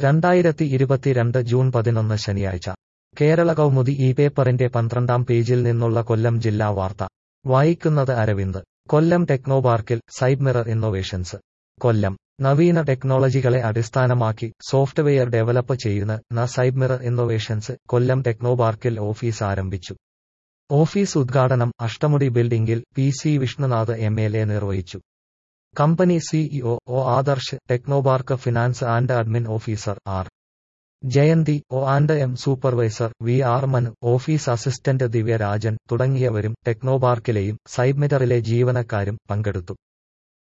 രണ്ടായിരത്തി ഇരുപത്തിരണ്ട് ജൂൺ പതിനൊന്ന് ശനിയാഴ്ച കേരള കൗമുദി ഈ പേപ്പറിന്റെ പന്ത്രണ്ടാം പേജിൽ നിന്നുള്ള കൊല്ലം ജില്ലാ വാർത്ത വായിക്കുന്നത് അരവിന്ദ് കൊല്ലം ടെക്നോപാർക്കിൽ സൈബ്മിറർ ഇന്നൊവേഷൻസ് കൊല്ലം നവീന ടെക്നോളജികളെ അടിസ്ഥാനമാക്കി സോഫ്റ്റ്വെയർ ഡെവലപ്പ് ചെയ്യുന്ന ന സൈബ്മിറർ ഇന്നൊവേഷൻസ് കൊല്ലം ടെക്നോപാർക്കിൽ ഓഫീസ് ആരംഭിച്ചു ഓഫീസ് ഉദ്ഘാടനം അഷ്ടമുടി ബിൽഡിംഗിൽ P C Vishnunath M L A നിർവഹിച്ചു company CEO O Adarsh Technopark finance and admin officer R Jayanthi O and M supervisor V R Manu office assistant Divyarajan തുടങ്ങിയവരും ടെക്നോപാർക്കിലെയും സൈബ്മിറ്ററിലെ ജീവനക്കാരും പങ്കെടുത്തു